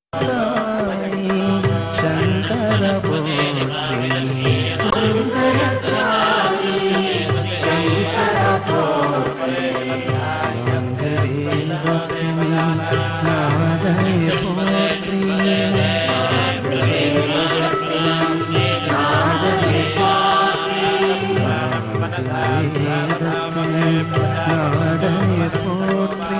சங்கர போற்றி சுந்தர சாமி சங்கர போற்றி மங்களேந்திரத்தின் நாதனை போற்றி நாதனை நாதனை போற்றி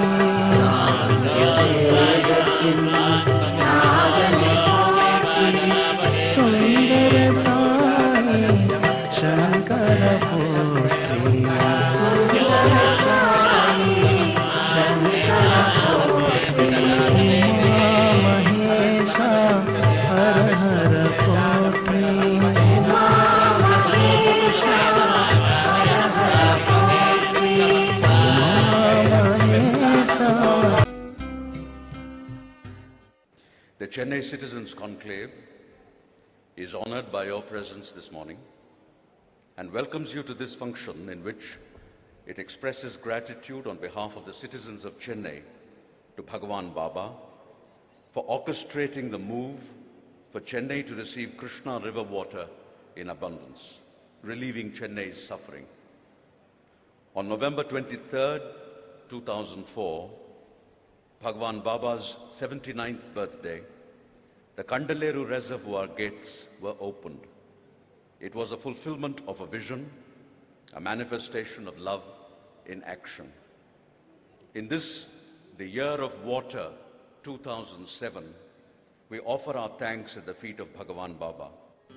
சுந்தர சாமி சங்கர போற்றி சுந்தர சாமி சங்கர போற்றி மகேஷா ஹர ஹர போற்றி Mahesha The Chennai Citizens Conclave is honored by your presence this morning and welcomes you to this function in which it expresses gratitude on behalf of the citizens of Chennai to Bhagavan Baba for orchestrating the move for Chennai to receive Krishna river water in abundance, relieving Chennai's suffering. On November 23rd, 2004, Bhagwan Baba's 79th birthday, the Kandaleru Reservoir gates were opened. It was a fulfillment of a vision, a manifestation of love in action. In this, the year of water 2007, we offer our thanks at the feet of Bhagavan Baba.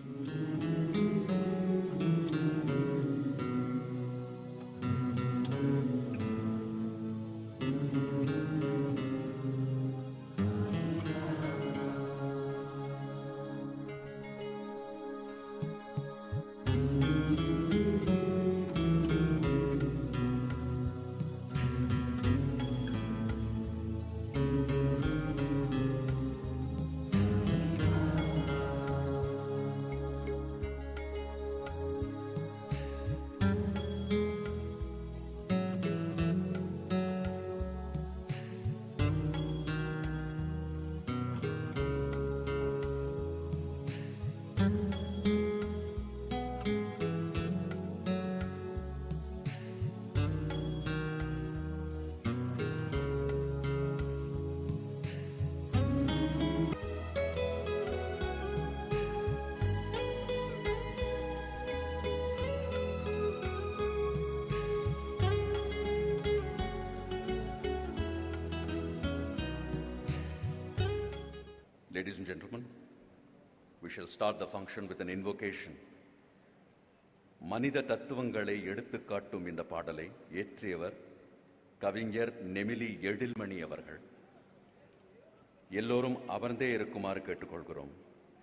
Ladies and gentlemen, we shall start the function with an invocation. மனித தத்துவங்களை எடுத்துக்காட்டும் இந்த பாடலை இயற்றியவர் கவிஞர் நெமிலி எழில்மணி அவர்கள் எல்லோரும் அமர்ந்தே இருக்குமாறு கேட்டுக்கொள்கிறோம்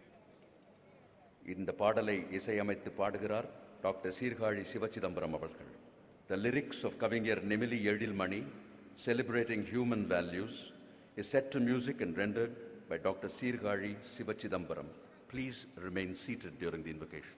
இந்த பாடலை இசையமைத்து பாடுகிறார் டாக்டர் சீர்காழி சிவச்சிதம்பரம் அவர்கள் த லிரிக்ஸ் ஆஃப் கவிஞர் Nemili எழில்மணி celebrating human values is set to music and rendered by Dr. Sirgari Sivachidambaram. Please remain seated during the invocation.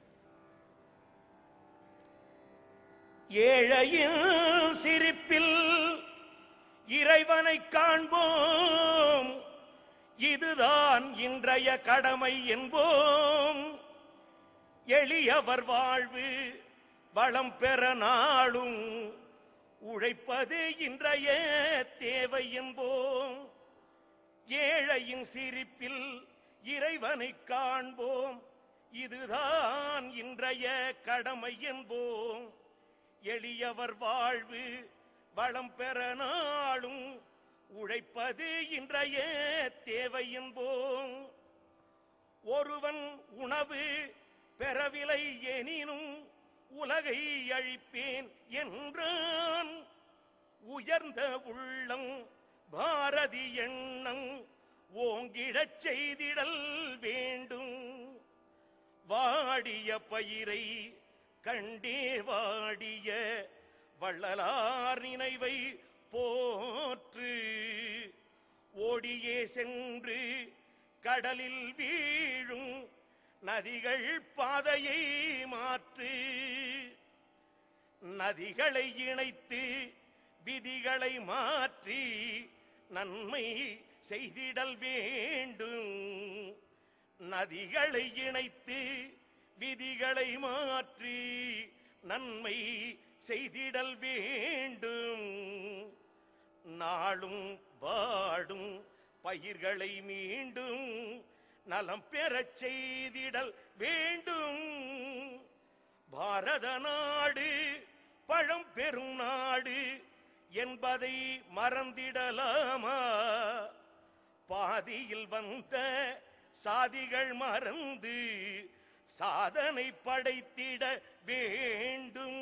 ஏழையின் சிரிப்பில் இறைவனை காண்போம் இதுதான் இன்றைய கடமை என்போம் எளியவர் வாழ்வு வளம் பெற நாளும் உழைப்பது இன்றைய தேவை என்போம் ஏழையின் சிரிப்பில் இறைவனை காண்போம் இதுதான் இன்றைய கடமை என்போம் எளியவர் வாழ்வு வளம் பெற நாளும் உழைப்பது இன்றைய தேவை என்போம் ஒருவன் உணவு பெறவில்லை எனினும் உலகை அழிப்பேன் என்றான் உயர்ந்த உள்ளம் பாரதி எண்ணம் ஓங்கிடச் செய்திடல் வேண்டும் வாடிய பயிரை கண்டே வாடிய வள்ளலார் நினைவை போற்று ஓடியே சென்று கடலில் வீழும் நதிகள் பாதையை மாற்று நதிகளை இணைத்து விதிகளை மாற்றி நன்மை செய்திடல் வேண்டும் நதிகளை இணைத்து விதிகளை மாற்றி நன்மை செய்திடல் வேண்டும் நாளும் வாடும் பயிர்களை மீண்டும் நலம் பெறச் செய்திடல் வேண்டும் பாரத நாடு பழம் பெரும் நாடு என்பதை மறந்திடலாமா பாதியில் வந்த சாதிகள் மறந்து சாதனை படைத்திட வேண்டும்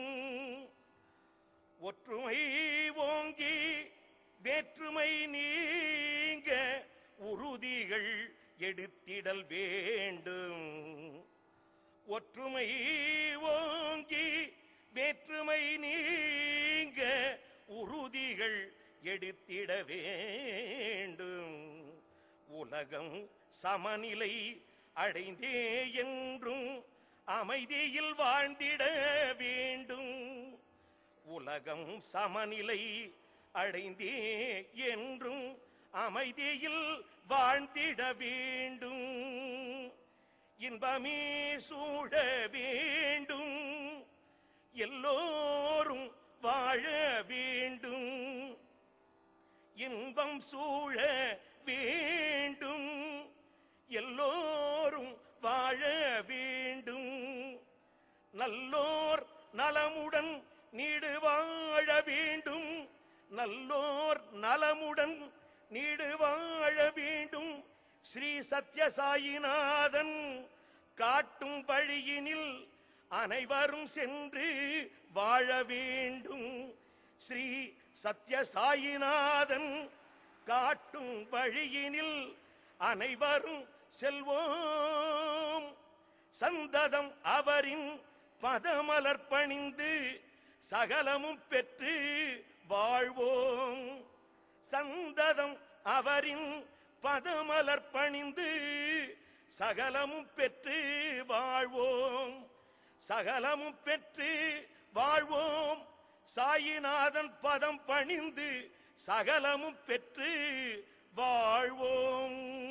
ஒற்றுமை ஓங்கி வேற்றுமை நீங்க உறுதிகள் எடுத்திடல் வேண்டும் ஒற்றுமை ஓங்கி வேற்றுமை நீங்க உறுதிகள் எடுத்திட வேண்டும் உலகம் சமநிலை அடைந்தே என்றும் அமைதியில் வாழ்ந்திட வேண்டும் உலகம் சமநிலை அடைந்தே என்றும் அமைதியில் வாழ்ந்திட வேண்டும் இன்பமே சூழ வேண்டும் எல்லோரும் வாழ வேண்டும் இன்பம் சூழ வேண்டும் எல்லோரும் வாழ வேண்டும் நல்லோர் நலமுடன் நீடு வாழ வேண்டும் நல்லோர் நலமுடன் நீடு வாழ வேண்டும் ஸ்ரீ சத்யசாயிநாதன் காட்டும் வழியினில் அனைவரும் சென்று வாழ வேண்டும் ஸ்ரீ சத்யசாயிநாதன் காட்டும் வழியினில் அனைவரும் செல்வோம் சந்ததம் அவரின் பதமலர் பணிந்து சகலமும் பெற்று வாழ்வோம் சந்ததம் அவரின் பதமலர் பணிந்து சகலமும் பெற்று வாழ்வோம் சகலமும் பெற்று வாழ்வோம் சாயிநாதன் பதம் பணிந்து சகலமும் பெற்று வாழ்வோம்